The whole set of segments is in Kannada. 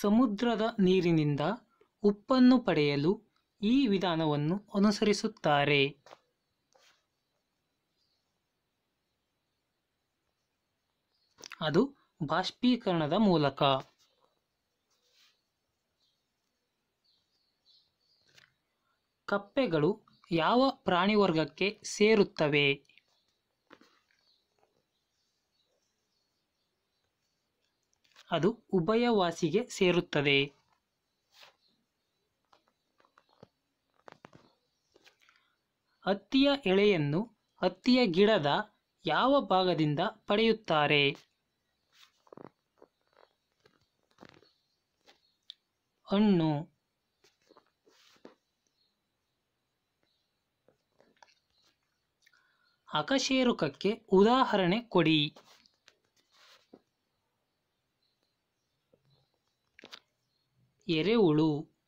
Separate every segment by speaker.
Speaker 1: ಸಮುದ್ರದ ನೀರಿನಿಂದ ಉಪ್ಪನ್ನು ಪಡೆಯಲು ಈ ವಿಧಾನವನ್ನು ಅನುಸರಿಸುತ್ತಾರೆ ಅದು ಬಾಷ್ಪೀಕರಣದ ಮೂಲಕ ಕಪ್ಪೆಗಳು ಯಾವ ಪ್ರಾಣಿವರ್ಗಕ್ಕೆ ಸೇರುತ್ತವೆ ಅದು ಉಭಯವಾಸಿಗೆ ಸೇರುತ್ತದೆ ಹತ್ತಿಯ ಎಳೆಯನ್ನು ಹತ್ತಿಯ ಗಿಡದ ಯಾವ ಭಾಗದಿಂದ ಪಡೆಯುತ್ತಾರೆ ಹಣ್ಣು ಅಕಶೇರುಕಕ್ಕೆ ಉದಾಹರಣೆ ಕೊಡಿ ಎರೆಹುಳು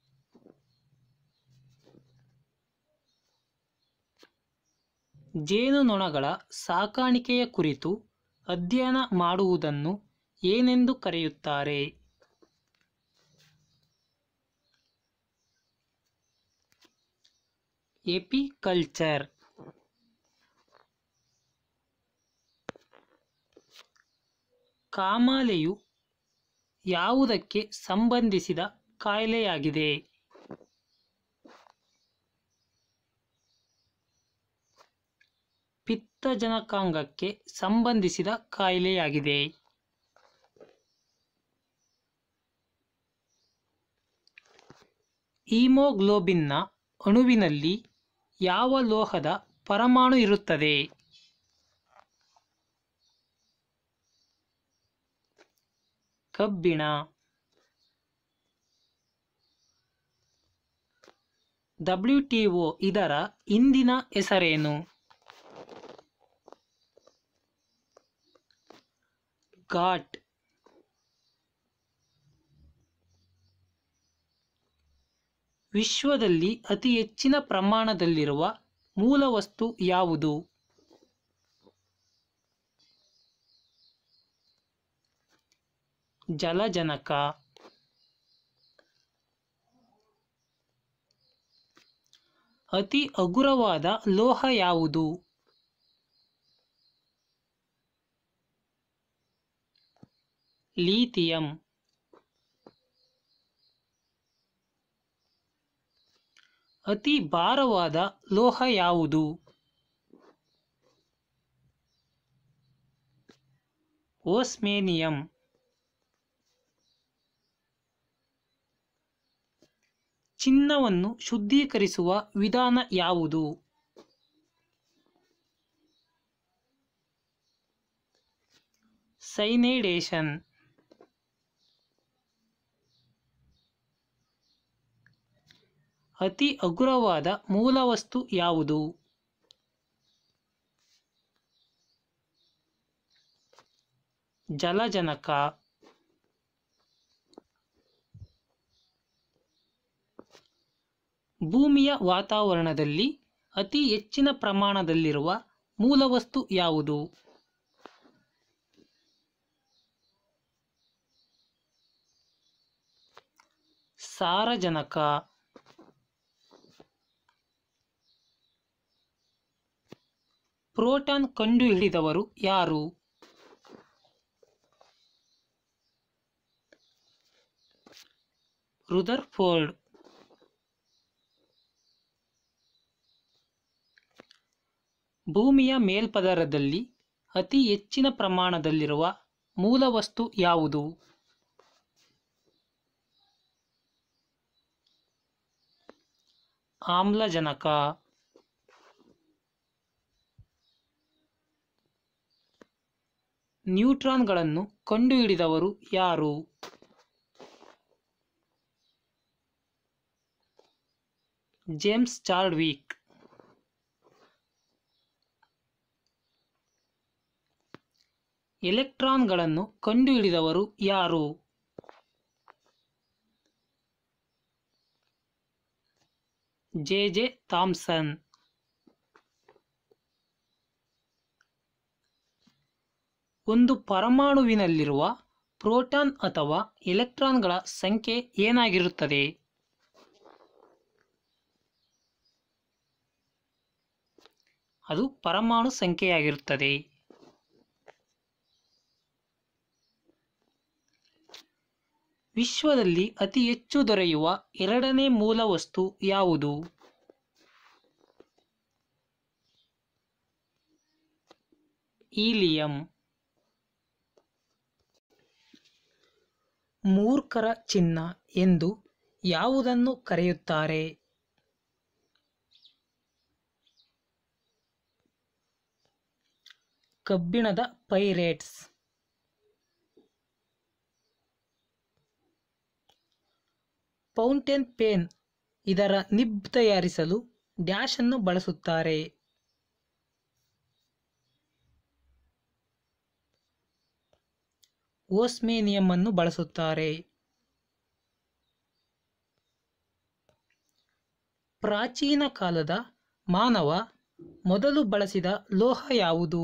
Speaker 1: ಜೇನುನೊಣಗಳ ಸಾಕಾಣಿಕೆಯ ಕುರಿತು ಅಧ್ಯಯನ ಮಾಡುವುದನ್ನು ಏನೆಂದು ಕರೆಯುತ್ತಾರೆ ಎಪಿಕಲ್ಚರ್ ಕಾಮಾಲೆಯು ಯಾವುದಕ್ಕೆ ಸಂಬಂಧಿಸಿದ ಕಾಯಿಲೆಯಾಗಿದೆ ಪಿತ್ತಜನಕಾಂಗಕ್ಕೆ ಸಂಬಂಧಿಸಿದ ಕಾಯಿಲೆಯಾಗಿದೆ ಈಮೋಗ್ಲೋಬಿನ್ನ ಅಣುವಿನಲ್ಲಿ ಯಾವ ಲೋಹದ ಪರಮಾಣು ಇರುತ್ತದೆ ಕಬ್ಬಿಣ ಡಬ್ಲ್ಯೂಟಿಒ ಇದರ ಇಂದಿನ ಹೆಸರೇನು ಘಾಟ್ ವಿಶ್ವದಲ್ಲಿ ಅತಿ ಹೆಚ್ಚಿನ ಪ್ರಮಾಣದಲ್ಲಿರುವ ಮೂಲವಸ್ತು ಯಾವುದು ಜಲಜನಕ ಅತಿ ಹಗುರವಾದ ಲೋಹ ಯಾವುದು ಲೀಥಿಯಂ ಅತಿ ಭಾರವಾದ ಲೋಹ ಯಾವುದು ಓಸ್ಮೇನಿಯಂ ಚಿನ್ನವನ್ನು ಶುದ್ಧೀಕರಿಸುವ ವಿಧಾನ ಯಾವುದು ಸೈನೈಡೇಷನ್ ಅತಿ ಹಗುರವಾದ ಮೂಲವಸ್ತು ಯಾವುದು ಜಲಜನಕ ಭೂಮಿಯ ವಾತಾವರಣದಲ್ಲಿ ಅತಿ ಹೆಚ್ಚಿನ ಪ್ರಮಾಣದಲ್ಲಿರುವ ಮೂಲವಸ್ತು ಯಾವುದು ಸಾರಜನಕ ಪ್ರೋಟಾನ್ ಕಂಡುಹಿಡಿದವರು ಯಾರು ರುದರ್ಫೋರ್ಡ್ ಭೂಮಿಯ ಮೇಲ್ಪದರದಲ್ಲಿ ಅತಿ ಹೆಚ್ಚಿನ ಪ್ರಮಾಣದಲ್ಲಿರುವ ಮೂಲವಸ್ತು ಯಾವುದು ಆಮ್ಲಜನಕ ನ್ಯೂಟ್ರಾನ್ಗಳನ್ನು ಕಂಡುಹಿಡಿದವರು ಯಾರು ಜೇಮ್ಸ್ ಚಾರ್ಡ್ವಿಕ್ ಎಲೆಕ್ಟ್ರಾನ್ಗಳನ್ನು ಕಂಡುಹಿಡಿದವರು ಯಾರು ಜೆ ಜೆ ಥಾಮ್ಸನ್ ಒಂದು ಪರಮಾಣುವಿನಲ್ಲಿರುವ ಪ್ರೋಟಾನ್ ಅಥವಾ ಎಲೆಕ್ಟ್ರಾನ್ಗಳ ಸಂಖ್ಯೆ ಏನಾಗಿರುತ್ತದೆ ಅದು ಪರಮಾಣು ಸಂಖ್ಯೆಯಾಗಿರುತ್ತದೆ ವಿಶ್ವದಲ್ಲಿ ಅತಿ ಹೆಚ್ಚು ದೊರೆಯುವ ಎರಡನೇ ಮೂಲ ವಸ್ತು ಯಾವುದು ಈಲಿಯಂ ಮೂರ್ಖರ ಚಿಹ್ನ ಎಂದು ಯಾವುದನ್ನು ಕರೆಯುತ್ತಾರೆ ಕಬ್ಬಿಣದ ಪೈರೇಟ್ಸ್ ಫೌಂಟೇನ್ ಪೇನ್ ಇದರ ನಿಬ್ ತಯಾರಿಸಲು ಡ್ಯಾಶ್ ಅನ್ನು ಬಳಸುತ್ತಾರೆ ಓಸ್ಮೇನಿಯಂ ಅನ್ನು ಬಳಸುತ್ತಾರೆ ಪ್ರಾಚೀನ ಕಾಲದ ಮಾನವ ಮೊದಲು ಬಳಸಿದ ಲೋಹ ಯಾವುದು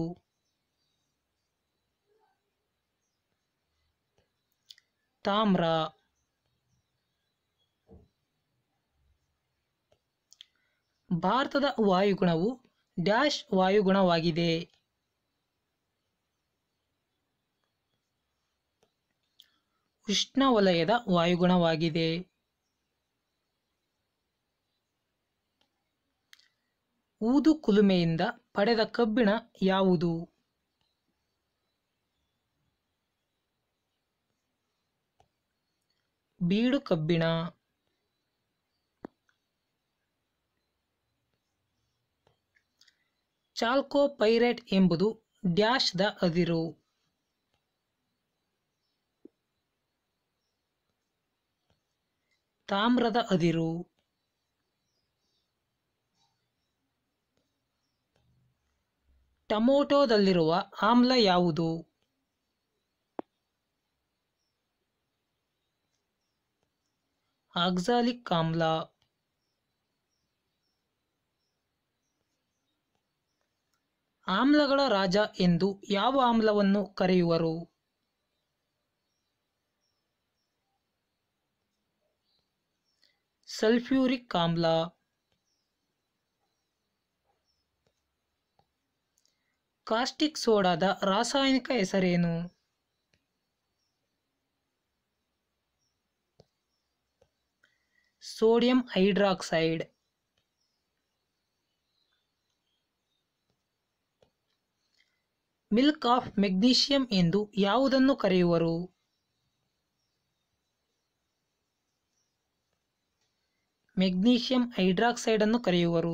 Speaker 1: ತಾಮ್ರ ಭಾರತದ ವಾಯುಗುಣವು ಡ್ಯಾಶ್ ವಾಯುಗುಣವಾಗಿದೆ ಉಷ್ಣವಲಯದ ವಾಯುಗುಣವಾಗಿದೆ ಊದು ಕುಲುಮೆಯಿಂದ ಪಡೆದ ಕಬ್ಬಿಣ ಯಾವುದು ಬೀಡು ಕಬ್ಬಿಣ ಚಾಲ್ಕೋಪೈರೇಟ್ ಎಂಬುದು ಡ್ಯಾಶ್ ದ ಅದಿರು ತಾಮ್ರದ ಅದಿರು ಟೊಮೊಟೊದಲ್ಲಿರುವ ಆಮ್ಲ ಯಾವುದು ಆಕ್ಸಾಲಿಕ್ ಆಮ್ಲ ಆಮ್ಲಗಳ ರಾಜ ಎಂದು ಯಾವ ಆಮ್ಲವನ್ನು ಕರೆಯುವರು ಸಲ್ಫ್ಯೂರಿಕ್ ಆಮ್ಲ ಕಾಸ್ಟಿಕ್ ಸೋಡಾದ ರಾಸಾಯನಿಕ ಹೆಸರೇನು sodium hydroxide milk of magnesia ಎಂದು ಯಾವುದನ್ನು ಕರೆಯುವರು ಮೆಗ್ನೀಷಿಯಂ ಹೈಡ್ರಾಕ್ಸೈಡ್ ಅನ್ನು ಕರೆಯುವರು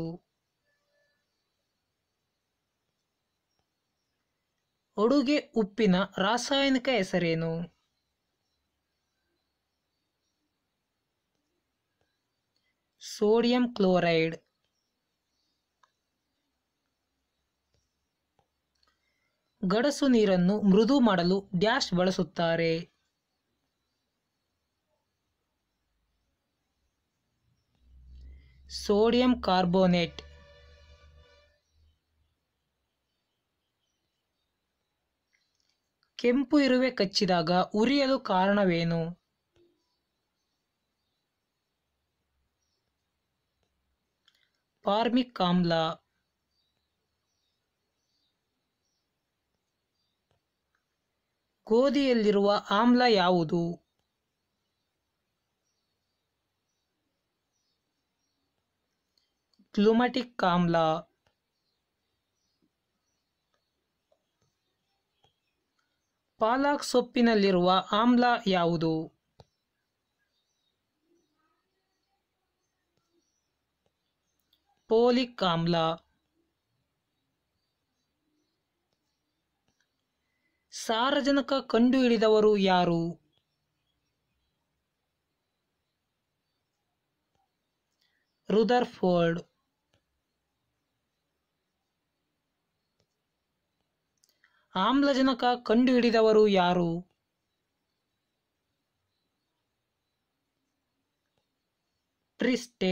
Speaker 1: ಅಡುಗೆ ಉಪ್ಪಿನ ರಾಸಾಯನಿಕ ಹೆಸರೇನು ಸೋಡಿಯಂ ಕ್ಲೋರೈಡ್ ಗಡಸು ನೀರನ್ನು ಮೃದು ಮಾಡಲು ಡ್ಯಾಶ್ ಬಳಸುತ್ತಾರೆ ಸೋಡಿಯಂ ಕಾರ್ಬೋನೇಟ್ ಕೆಂಪು ಇರುವೆ ಕಚ್ಚಿದಾಗ ಉರಿಯಲು ಕಾರಣವೇನು ಫಾರ್ಮಿಕ್ ಆಮ್ಲ ಗೋಧಿಯಲ್ಲಿರುವ ಆಮ್ಲ ಯಾವುದು ಗ್ಲುಮಟಿಕ್ ಆಮ್ಲ ಪಾಲಕ್ ಸೊಪ್ಪಿನಲ್ಲಿರುವ ಆಮ್ಲ ಯಾವುದು ಪೋಲಿಕ್ ಆಮ್ಲ ಸಾರಜನಕ ಕಂಡುಹಿಡಿದವರು ಯಾರು ರುದರ್ಫೋರ್ಡ್ ಆಮ್ಲಜನಕ ಕಂಡುಹಿಡಿದವರು ಯಾರು ಟ್ರಿಸ್ಟೆ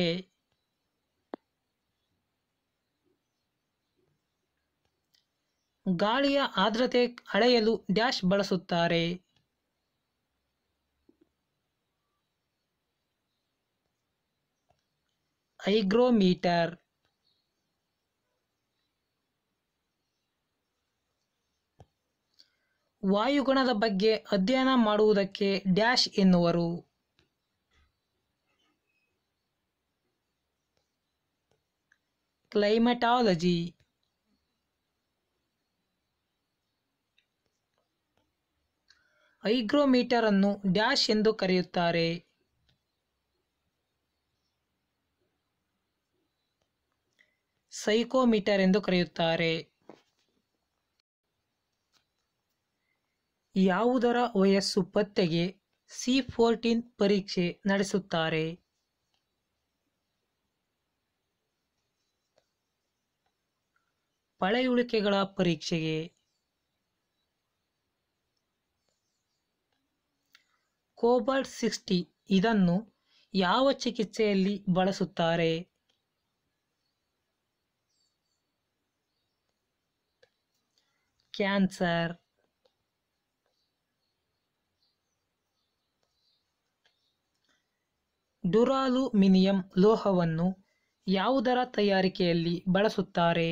Speaker 1: ಗಾಳಿಯ ಆರ್ದ್ರತೆ ಅಳೆಯಲು ಡ್ಯಾಶ್ ಬಳಸುತ್ತಾರೆ ಹೈಗ್ರೋಮೀಟರ್ ವಾಯುಗುಣದ ಬಗ್ಗೆ ಅಧ್ಯಯನ ಮಾಡುವುದಕ್ಕೆ ಡ್ಯಾಶ್ ಎನ್ನುವರು ಕ್ಲೈಮಟಾಲಜಿ ಹೈಗ್ರೋಮೀಟರ್ ಅನ್ನು ಡ್ಯಾಶ್ ಎಂದು ಕರೆಯುತ್ತಾರೆ ಸೈಕೋಮೀಟರ್ ಎಂದು ಕರೆಯುತ್ತಾರೆ ಯಾವುದರ ವಯಸ್ಸು ಪತ್ತೆಗೆ ಸಿ ಫೋರ್ಟೀನ್ ಪರೀಕ್ಷೆ ನಡೆಸುತ್ತಾರೆ ಪಳೆಯುಳಿಕೆಗಳ ಪರೀಕ್ಷೆಗೆ ಕೋಬಾಲ್ಟ್ ಸಿಕ್ಸ್ಟಿ ಇದನ್ನು ಯಾವ ಚಿಕಿತ್ಸೆಯಲ್ಲಿ ಬಳಸುತ್ತಾರೆ ಕ್ಯಾನ್ಸರ್ ಡುರಾಲುಮಿನಿಯಂ ಲೋಹವನ್ನು ಯಾವುದರ ತಯಾರಿಕೆಯಲ್ಲಿ ಬಳಸುತ್ತಾರೆ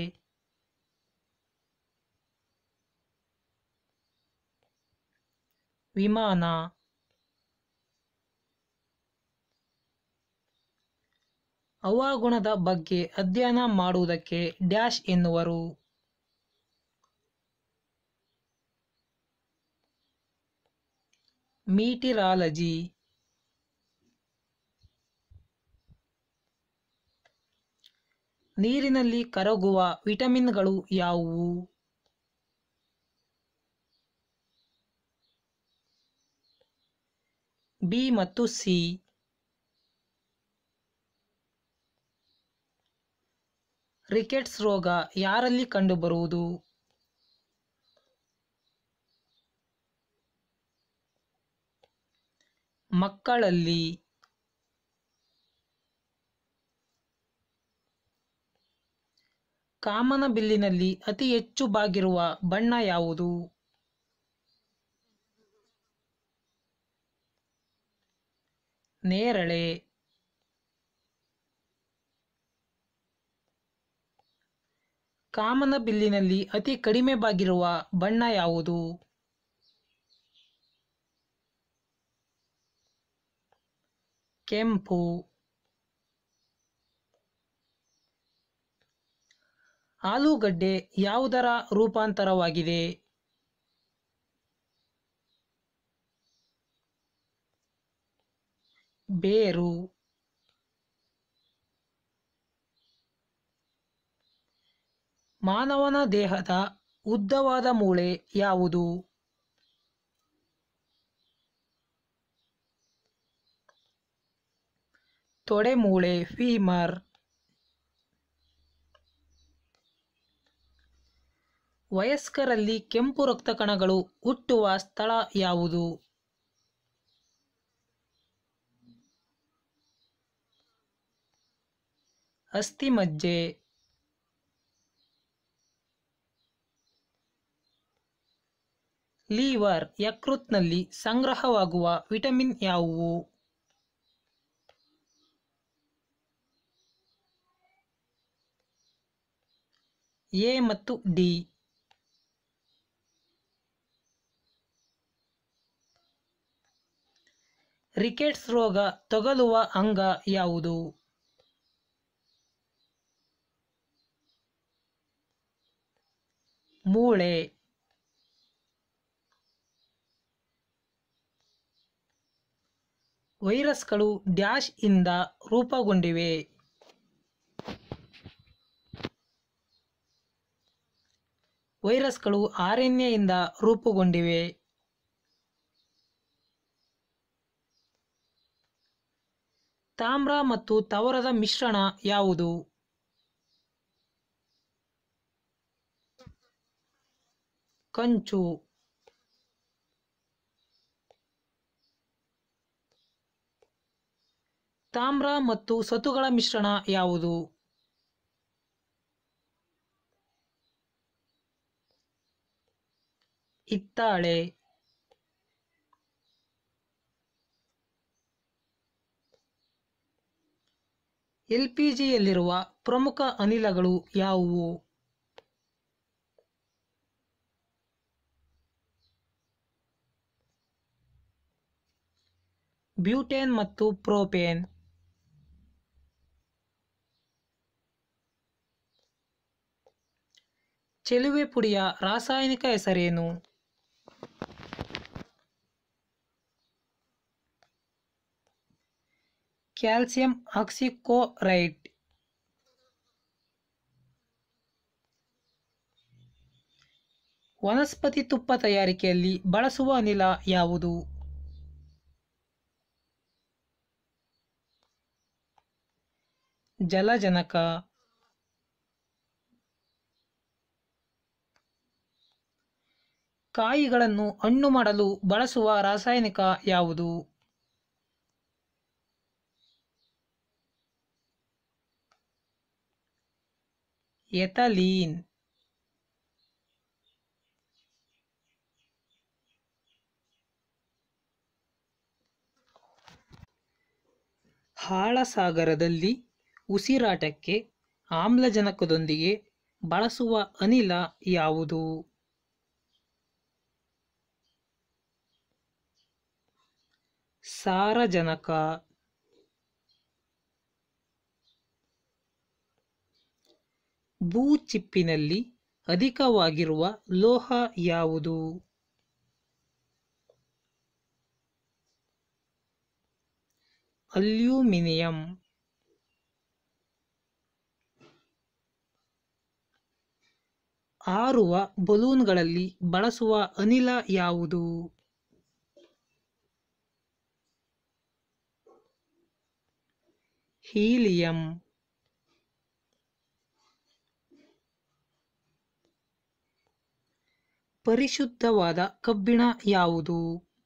Speaker 1: ವಿಮಾನ ಹವಾಗುಣದ ಬಗ್ಗೆ ಅಧ್ಯಯನ ಮಾಡುವುದಕ್ಕೆ ಡ್ಯಾಶ್ ಎನ್ನುವರು ಮೀಟಿರಾಲಜಿ ನೀರಿನಲ್ಲಿ ಕರಗುವ ವಿಟಮಿನ್ಗಳು ಯಾವುವು ಬಿ ಮತ್ತು ಸಿ ರಿಕೆಟ್ಸ್ ರೋಗ ಯಾರಲ್ಲಿ ಕಂಡುಬರುವುದು ಮಕ್ಕಳಲ್ಲಿ ಕಾಮನ ಬಿಲ್ಲಿನಲ್ಲಿ ಅತಿ ಹೆಚ್ಚು ಬಾಗಿರುವ ಬಣ್ಣ ಯಾವುದು ನೇರಳೆ ಕಾಮನ ಬಿಲ್ಲಿನಲ್ಲಿ ಅತಿ ಕಡಿಮೆ ಬಾಗಿರುವ ಬಣ್ಣ ಯಾವುದು ಕೆಂಪು ಆಲೂಗಡ್ಡೆ ಯಾವುದರ ರೂಪಾಂತರವಾಗಿದೆ ಬೇರು ಮಾನವನ ದೇಹದ ಉದ್ದವಾದ ಮೂಳೆ ಯಾವುದು ತೊಡೆಮೂಳೆ ಫೀಮರ್ ವಯಸ್ಕರಲ್ಲಿ ಕೆಂಪು ರಕ್ತ ಕಣಗಳು ಹುಟ್ಟುವ ಸ್ಥಳ ಯಾವುದು ಅಸ್ಥಿಮಜ್ಜೆ ಲೀವರ್ ಯಕೃತ್ನಲ್ಲಿ ಸಂಗ್ರಹವಾಗುವ ವಿಟಮಿನ್ ಯಾವುವು ಎ ಮತ್ತು ಡಿ ರಿಕೆಟ್ಸ್ ರೋಗ ತಗಲುವ ಅಂಗ ಯಾವುದು ಮೂಳೆ ವೈರಸ್ಗಳು ಡ್ಯಾಶ್ ಇಂದ ರೂಪುಗೊಂಡಿವೆ ವೈರಸ್ಗಳು ಆರ್ಎನ್ಎ ಇಂದ ರೂಪುಗೊಂಡಿವೆ ತಾಮ್ರ ಮತ್ತು ತವರದ ಮಿಶ್ರಣ ಯಾವುದು ಕಂಚು ತಾಮ್ರ ಮತ್ತು ಸತುಗಳ ಮಿಶ್ರಣ ಯಾವುದು ಹಿತ್ತಾಳೆ ಎಲ್ ಪಿ ಜಿಯಲ್ಲಿರುವ ಪ್ರಮುಖ ಅನಿಲಗಳು ಯಾವುವು ಬ್ಯೂಟೇನ್ ಮತ್ತು ಪ್ರೋಪೇನ್ ಚೆಲುವೆ ಪುಡಿಯ ರಾಸಾಯನಿಕ ಹೆಸರೇನು ಕ್ಯಾಲ್ಸಿಯಂ ಆಕ್ಸಿಕೋರೈಡ್ ವನಸ್ಪತಿ ತುಪ್ಪ ತಯಾರಿಕೆಯಲ್ಲಿ ಬಳಸುವ ಅನಿಲ ಯಾವುದು ಜಲಜನಕ ಕಾಯಿಗಳನ್ನು ಹಣ್ಣು ಮಾಡಲು ಬಳಸುವ ರಾಸಾಯನಿಕ ಯಾವುದು ಎಥಲೀನ್ ಹಾಳಸಾಗರದಲ್ಲಿ ಉಸಿರಾಟಕ್ಕೆ ಆಮ್ಲಜನಕದೊಂದಿಗೆ ಬಳಸುವ ಅನಿಲ ಯಾವುದು ಸಾರಜನಕ ಭೂಚಿಪ್ಪಿನಲ್ಲಿ ಅಧಿಕವಾಗಿರುವ ಲೋಹ ಯಾವುದು ಅಲ್ಯೂಮಿನಿಯಂ ಆರುವ ಬಲೂನ್ಗಳಲ್ಲಿ ಬಳಸುವ ಅನಿಲ ಯಾವುದು ಹೀಲಿಯಂ ಪರಿಶುದ್ಧವಾದ ಕಬ್ಬಿಣ ಯಾವುದು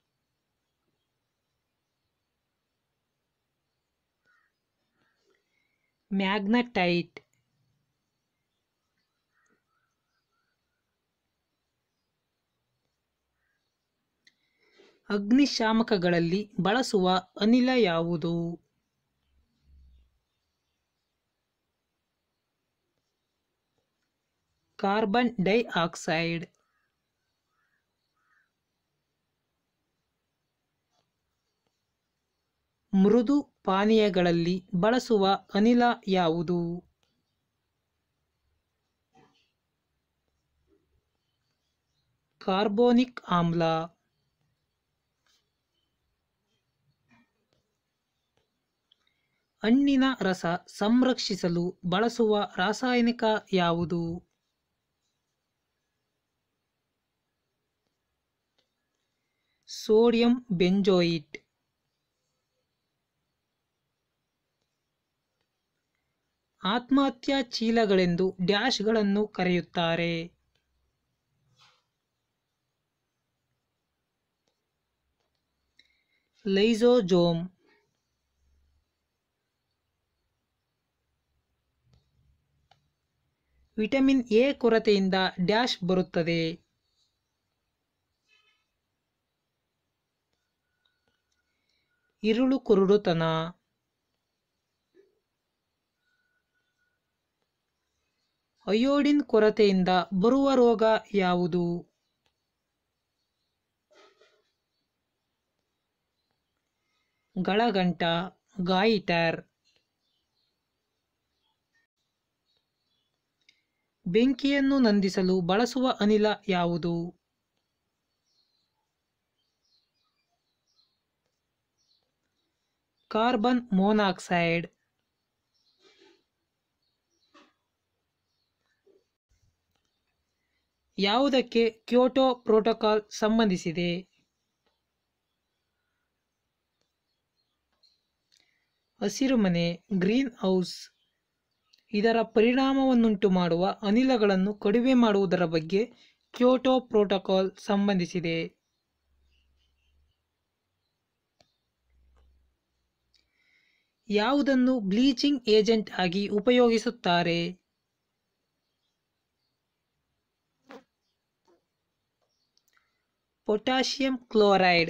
Speaker 1: ಮ್ಯಾಗ್ನಟೈಟ್ ಅಗ್ನಿಶಾಮಕಗಳಲ್ಲಿ ಬಳಸುವ ಅನಿಲ ಯಾವುದು ಕಾರ್ಬನ್ ಡೈಆಕ್ಸೈಡ್ ಮೃದು ಪಾನೀಯಗಳಲ್ಲಿ ಬಳಸುವ ಅನಿಲ ಯಾವುದು ಕಾರ್ಬೋನಿಕ್ ಆಮ್ಲ ಹಣ್ಣಿನ ರಸ ಸಂರಕ್ಷಿಸಲು ಬಳಸುವ ರಾಸಾಯನಿಕ ಯಾವುದು ಸೋಡಿಯಂ ಬೆಂಜೋಯಿಟ್ ಆತ್ಮಹತ್ಯಾ ಚೀಲಗಳೆಂದು ಡ್ಯಾಶ್ಗಳನ್ನು ಕರೆಯುತ್ತಾರೆ ಲೈಸೋಜೋಮ್ ವಿಟಮಿನ್ ಎ ಕೊರತೆಯಿಂದ ಡ್ಯಾಶ್ ಬರುತ್ತದೆ ಇರುಳು ಕುರುಡುತನ ಅಯೋಡಿನ್ ಕೊರತೆಯಿಂದ ಬರುವ ರೋಗ ಯಾವುದು ಗಳಗಂಟ ಗಾಯಿಟರ್ ಬೆಂಕಿಯನ್ನು ನಂದಿಸಲು ಬಳಸುವ ಅನಿಲ ಯಾವುದು ಕಾರ್ಬನ್ ಮೊನಾಕ್ಸೈಡ್ ಯಾವುದಕ್ಕೆ ಕ್ಯೋಟೋ ಪ್ರೋಟೋಕಾಲ್ ಸಂಬಂಧಿಸಿದೆ ಹಸಿರುಮನೆ ಗ್ರೀನ್ ಹೌಸ್ ಇದರ ಪರಿಣಾಮವನ್ನುಂಟು ಮಾಡುವ ಅನಿಲಗಳನ್ನು ಕಡಿಮೆ ಮಾಡುವುದರ ಬಗ್ಗೆ ಕ್ಯೋಟೋ ಪ್ರೋಟೋಕಾಲ್ ಸಂಬಂಧಿಸಿದೆ ಯಾವುದನ್ನು ಬ್ಲೀಚಿಂಗ್ ಏಜೆಂಟ್ ಆಗಿ ಉಪಯೋಗಿಸುತ್ತಾರೆ ಪೊಟ್ಯಾಷಿಯಂ ಕ್ಲೋರೈಡ್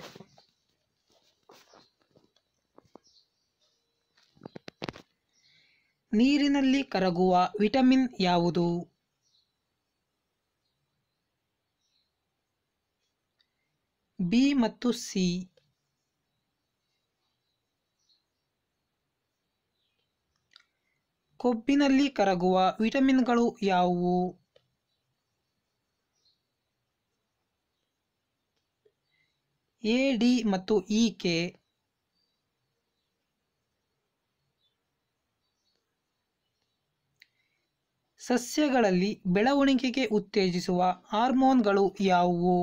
Speaker 1: ನೀರಿನಲ್ಲಿ ಕರಗುವ ವಿಟಮಿನ್ ಯಾವುದು ಬಿ ಮತ್ತು ಸಿ ಕೊಬ್ಬಿನಲ್ಲಿ ಕರಗುವ ವಿಟಮಿನ್ಗಳು ಯಾವುವು ಎ ಡಿ ಮತ್ತು ಇ ಕೆ ಸಸ್ಯಗಳಲ್ಲಿ ಬೆಳವಣಿಗೆಗೆ ಉತ್ತೇಜಿಸುವ ಹಾರ್ಮೋನ್ಗಳು ಯಾವುವು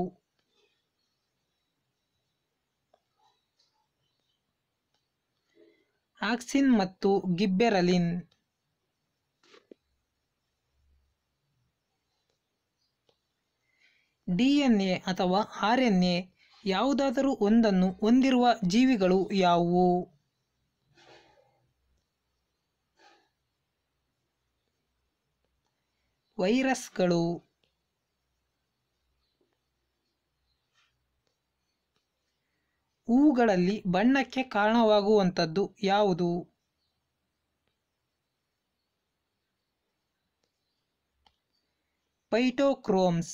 Speaker 1: ಆಕ್ಸಿನ್ ಮತ್ತು ಗಿಬ್ಬೆರಲಿನ್ ಡಿಎನ್ಎ ಅಥವಾ ಆರ್ಎನ್ಎ ಯಾವುದಾದರೂ ಒಂದನ್ನು ಹೊಂದಿರುವ ಜೀವಿಗಳು ಯಾವುವು ವೈರಸ್ಗಳು ಹೂಗಳಲ್ಲಿ ಬಣ್ಣಕ್ಕೆ ಕಾರಣವಾಗುವಂಥದ್ದು ಯಾವುದು ಪೈಟೋಕ್ರೋಮ್ಸ್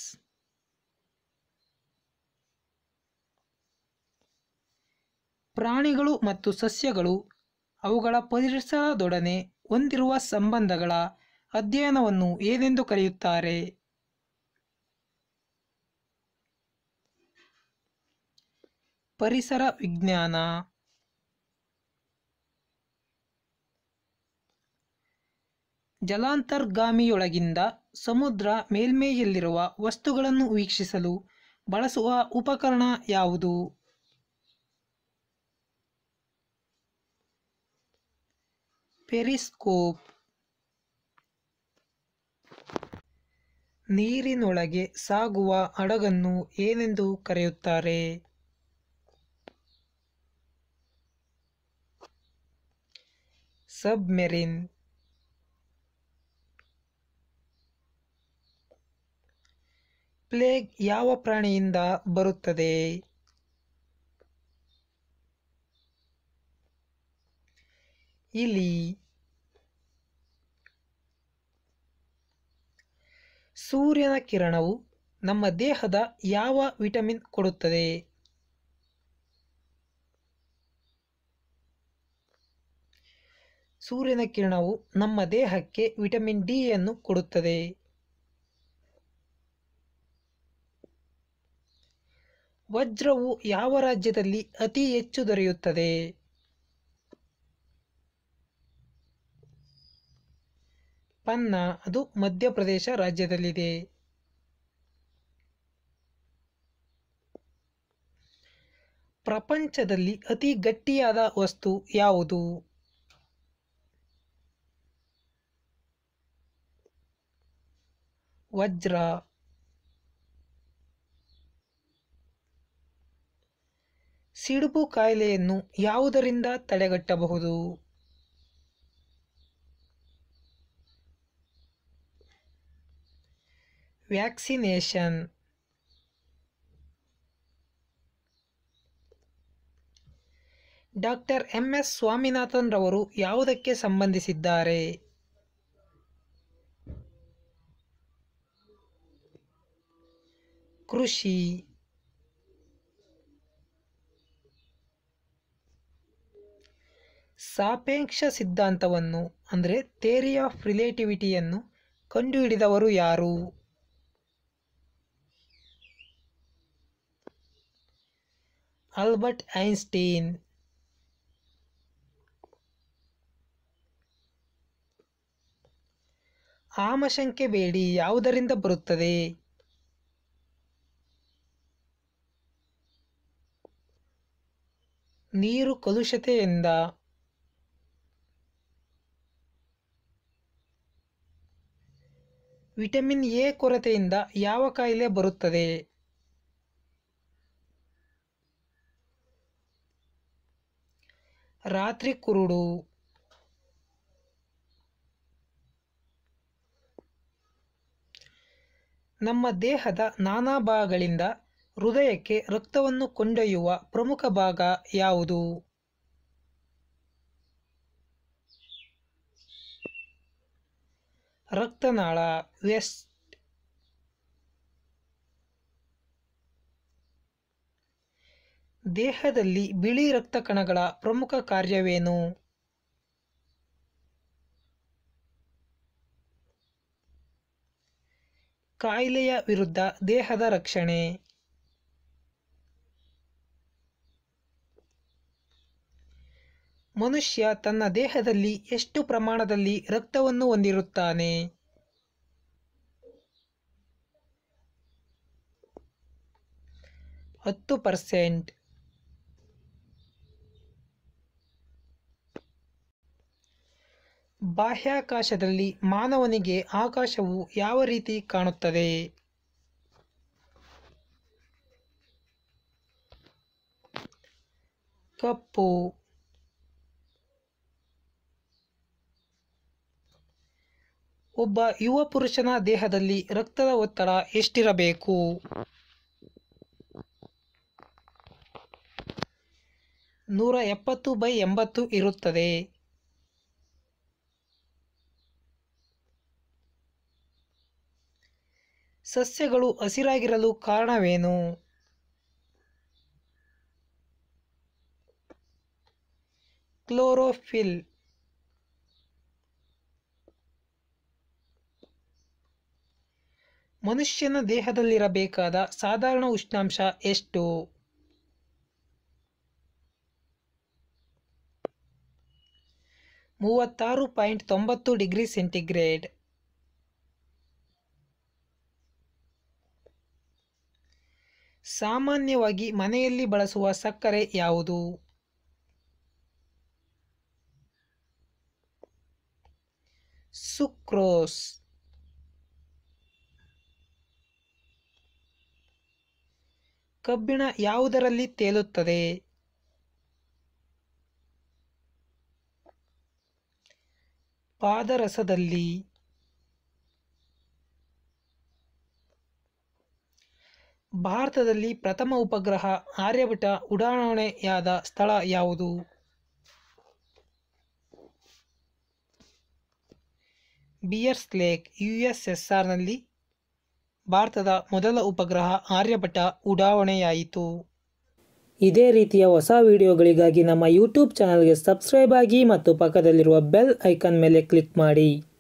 Speaker 1: ಪ್ರಾಣಿಗಳು ಮತ್ತು ಸಸ್ಯಗಳು ಅವುಗಳ ಪರಿಸರದೊಡನೆ ಹೊಂದಿರುವ ಸಂಬಂಧಗಳ ಅಧ್ಯಯನವನ್ನು ಏನೆಂದು ಕರೆಯುತ್ತಾರೆ ಪರಿಸರ ವಿಜ್ಞಾನ ಜಲಾಂತರ್ಗಾಮಿಯೊಳಗಿಂದ ಸಮುದ್ರ ಮೇಲ್ಮೈಯಲ್ಲಿರುವ ವಸ್ತುಗಳನ್ನು ವೀಕ್ಷಿಸಲು ಬಳಸುವ ಉಪಕರಣ ಯಾವುದು ಪೆರಿಸ್ಕೋಪ್ ನೀರಿನೊಳಗೆ ಸಾಗುವ ಹಡಗನ್ನು ಏನೆಂದು ಕರೆಯುತ್ತಾರೆ ಸಬ್ಮೆರಿನ್ ಪ್ಲೇಗ್ ಯಾವ ಪ್ರಾಣಿಯಿಂದ ಬರುತ್ತದೆ ಇಲಿ ಸೂರ್ಯನ ಕಿರಣವು ನಮ್ಮ ದೇಹದ ಯಾವ ವಿಟಮಿನ್ ಕೊಡುತ್ತದೆ ಸೂರ್ಯನ ಕಿರಣವು ನಮ್ಮ ದೇಹಕ್ಕೆ ವಿಟಮಿನ್ ಡಿ ಯನ್ನು ಕೊಡುತ್ತದೆ ವಜ್ರವು ಯಾವ ರಾಜ್ಯದಲ್ಲಿ ಅತಿ ಹೆಚ್ಚು ದೊರೆಯುತ್ತದೆ ಪನ್ನಾ ಅದು ಮಧ್ಯಪ್ರದೇಶ ರಾಜ್ಯದಲ್ಲಿದೆ ಪ್ರಪಂಚದಲ್ಲಿ ಅತಿ ಗಟ್ಟಿಯಾದ ವಸ್ತು ಯಾವುದು ವಜ್ರ ಸಿಡುಬು ಕಾಯಿಲೆಯನ್ನು ಯಾವುದರಿಂದ ತಡೆಗಟ್ಟಬಹುದು vaccination doctor M S Swaminathan ರವರು ಯಾವುದಕ್ಕೆ ಸಂಬಂಧಿಸಿದ್ದಾರೆ ಕೃಷಿ ಸಾಪೇಕ್ಷ ಸಿದ್ಧಾಂತವನ್ನು ಅಂದರೆ ಥೇರಿ ಆಫ್ ರಿಲೇಟಿವಿಟಿಯನ್ನು ಕಂಡುಹಿಡಿದವರು ಯಾರು ಆಲ್ಬರ್ಟ್ ಐನ್ಸ್ಟೀನ್ ಆಮಶಂಕೆ ಬೇಡಿ ಯಾವುದರಿಂದ ಬರುತ್ತದೆ ನೀರು ಕಲುಷತೆಯಿಂದ ವಿಟಮಿನ್ ಎ ಕೊರತೆಯಿಂದ ಯಾವ ಕಾಯಿಲೆ ಬರುತ್ತದೆ ರಾತ್ರಿ ಕುರುಡು ನಮ್ಮ ದೇಹದ ನಾನಾ ಭಾಗಗಳಿಂದ ಹೃದಯಕ್ಕೆ ರಕ್ತವನ್ನು ಕೊಂಡೊಯ್ಯುವ ಪ್ರಮುಖ ಭಾಗ ಯಾವುದು ರಕ್ತನಾಳ ವೆಸ್ಟ್ ದೇಹದಲ್ಲಿ ಬಿಳಿ ರಕ್ತ ಕಣಗಳ ಪ್ರಮುಖ ಕಾರ್ಯವೇನು ಕಾಯಿಲೆಯ ವಿರುದ್ಧ ದೇಹದ ರಕ್ಷಣೆ ಮನುಷ್ಯ ತನ್ನ ದೇಹದಲ್ಲಿ ಎಷ್ಟು ಪ್ರಮಾಣದಲ್ಲಿ ರಕ್ತವನ್ನು ಹೊಂದಿರುತ್ತಾನೆ ಹತ್ತು ಪರ್ಸೆಂಟ್ ಬಾಹ್ಯಾಕಾಶದಲ್ಲಿ ಮಾನವನಿಗೆ ಆಕಾಶವು ಯಾವ ರೀತಿ ಕಾಣುತ್ತದೆ ಕಪ್ಪು ಒಬ್ಬ ಯುವ ಪುರುಷನ ದೇಹದಲ್ಲಿ ರಕ್ತದ ಒತ್ತಡ ಎಷ್ಟಿರಬೇಕು ನೂರ ಎಪ್ಪತ್ತು ಬೈ ಎಂಬತ್ತು ಇರುತ್ತದೆ ಸಸ್ಯಗಳು ಹಸಿರಾಗಿರಲು ಕಾರಣವೇನು ಕ್ಲೋರೋಫಿಲ್ ಮನುಷ್ಯನ ದೇಹದಲ್ಲಿರಬೇಕಾದ ಸಾಧಾರಣ ಉಷ್ಣಾಂಶ ಎಷ್ಟು ಮೂವತ್ತಾರು ಪಾಯಿಂಟ್ ತೊಂಬತ್ತು ಡಿಗ್ರಿ ಸೆಂಟಿಗ್ರೇಡ್ ಸಾಮಾನ್ಯವಾಗಿ ಮನೆಯಲ್ಲಿ ಬಳಸುವ ಸಕ್ಕರೆ ಯಾವುದು ಸುಕ್ರೋಸ್ ಕಬ್ಬಿಣ ಯಾವುದರಲ್ಲಿ ತೇಲುತ್ತದೆ ಪಾದರಸದಲ್ಲಿ ಭಾರತದಲ್ಲಿ ಪ್ರಥಮ ಉಪಗ್ರಹ ಆರ್ಯಭಟ ಉಡಾವಣೆಯಾದ ಸ್ಥಳ ಯಾವುದು ಬಿಯರ್ಸ್ ಲೇಕ್ ಯುಎಸ್ಎಸ್ಆರ್ನಲ್ಲಿ ಭಾರತದ ಮೊದಲ ಉಪಗ್ರಹ ಆರ್ಯಭಟ ಉಡಾವಣೆಯಾಯಿತು
Speaker 2: ಇದೇ ರೀತಿಯ ಹೊಸ ವಿಡಿಯೋಗಳಿಗಾಗಿ ನಮ್ಮ ಯೂಟ್ಯೂಬ್ ಚಾನಲ್ಗೆ ಸಬ್ಸ್ಕ್ರೈಬ್ ಆಗಿ ಮತ್ತು ಪಕ್ಕದಲ್ಲಿರುವ ಬೆಲ್ ಐಕಾನ್ ಮೇಲೆ ಕ್ಲಿಕ್ ಮಾಡಿ